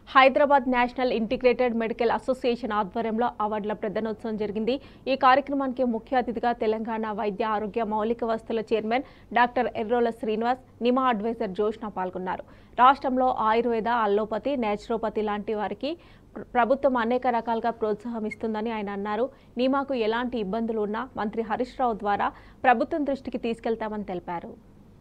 Hyderabad national integrated medical association ఆధ్వర్యంలో అవార్డుల ప్రదానోత్సవం జరిగింది ఈ కార్యక్రమానికి ముఖ్య అతిథిగా తెలంగాణ వైద్య ఆరోగ్య మౌలిక వస్తువుల chairman doctor Errolla Srinivas NIMA advisor Jyoshna పాల్గొన్నారు రాష్ట్రంలో ఆయుర్వేద అల్లోపతి నేచురోపతి లాంటి వారికి ప్ర- ప్రభుత్వం అనేక రకాలుగా ప్రోత్సాహం ఇస్తుందని ఆయన అన్నారు నిమాకు ఎలాంటి ఇబ్బందులు ఉన్నా మంత్రి హరీష్ రావు ద్వారా ప్రభుత్వం దృష్టికి తీసుకెళ్తామని తెలిపారు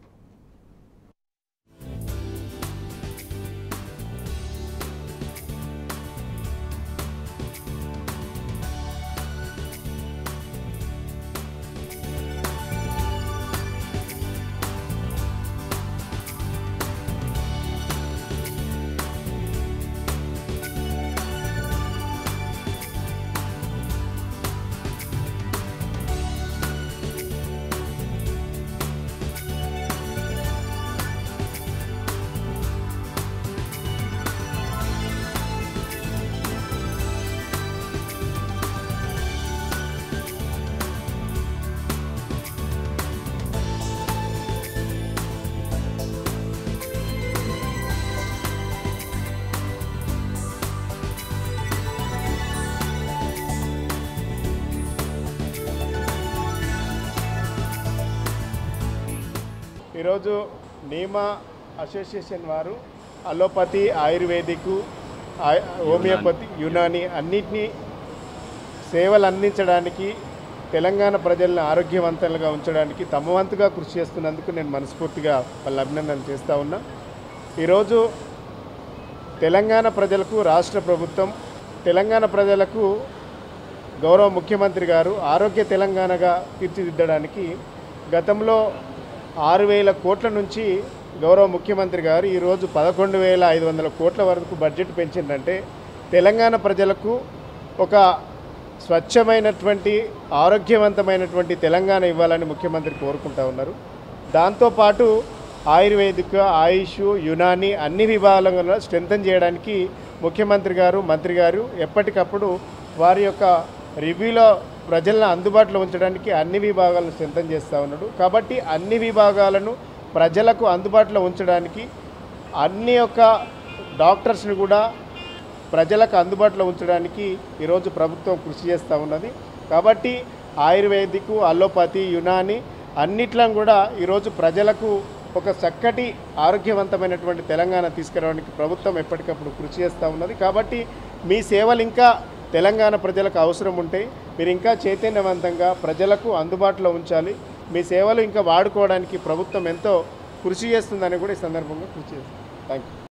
ఈరోజు నీమా అసోసియేషన్ వారు అలోపతి ఆయుర్వేదిక్ ఆయ- హోమియోపతి యునాని అన్నిటినీ సేవలు అందించడానికి తెలంగాణ ప్రజలను ఆరోగ్యవంతంగా ఉంచడానికి తమ వంతుగా కృషి చేస్తున్నందుకు నేను మనస్ఫూర్తిగా వాళ్ళ అభినందన చేస్తూ ఉన్నా ఈరోజు తెలంగాణ ప్రజలకు రాష్ట్ర ప్రభుత్వం తెలంగాణ ప్రజలకు గౌరవ ముఖ్యమంత్రి గారు ఆరోగ్య తెలంగాణగా తీర్చిదిద్దడానికి గతంలో ఆరు వేల కోట్ల నుంచి గౌరవ ముఖ్యమంత్రి గారు ఈరోజు పదకొండు వేల ఐదు వందల కోట్ల వరకు బడ్జెట్ పెంచిందంటే తెలంగాణ ప్రజలకు ఒక స్వచ్ఛమైనటువంటి ఆరోగ్యవంతమైనటువంటి తెలంగాణ ఇవ్వాలని ముఖ్యమంత్రి కోరుకుంటా ఉన్నారు దాంతోపాటు ఆయుర్వేదిక్ ఆయుష్ యునాని అన్ని విభాగాలను స్ట్రెంథన్ చేయడానికి ముఖ్యమంత్రి గారు మంత్రి గారు ఎప్పటికప్పుడు వారి యొక్క రివ్యూలో ప్రజలను అందుబాటులో ఉంచడానికి అన్ని విభాగాలను స్ట్రెంథన్ చేస్తూ ఉన్నాడు కాబట్టి అన్ని విభాగాలను ప్రజలకు అందుబాటులో ఉంచడానికి అన్ని యొక్క డాక్టర్స్ని కూడా ప్రజలకు అందుబాటులో ఉంచడానికి ఈరోజు ప్రభుత్వం కృషి చేస్తూ ఉన్నది కాబట్టి ఆయుర్వేదిక్ అల్లోపతి యునాని అన్నిట్లను కూడా ఈరోజు ప్రజలకు ఒక చక్కటి ఆరోగ్యవంతమైనటువంటి తెలంగాణ తీసుకురావడానికి ప్రభుత్వం ఎప్పటికప్పుడు కృషి చేస్తూ ఉన్నది కాబట్టి మీ సేవలు ఇంకా తెలంగాణ ప్రజలకు అవసరం ఉంటే మీరు ఇంకా చైతన్యవంతంగా ప్రజలకు అందుబాటులో ఉంచాలి మీ సేవలు ఇంకా వాడుకోవడానికి ప్రభుత్వం ఎంతో కృషి చేస్తుందని కూడా ఈ సందర్భంగా కృషి చేస్తుంది థ్యాంక్ యూ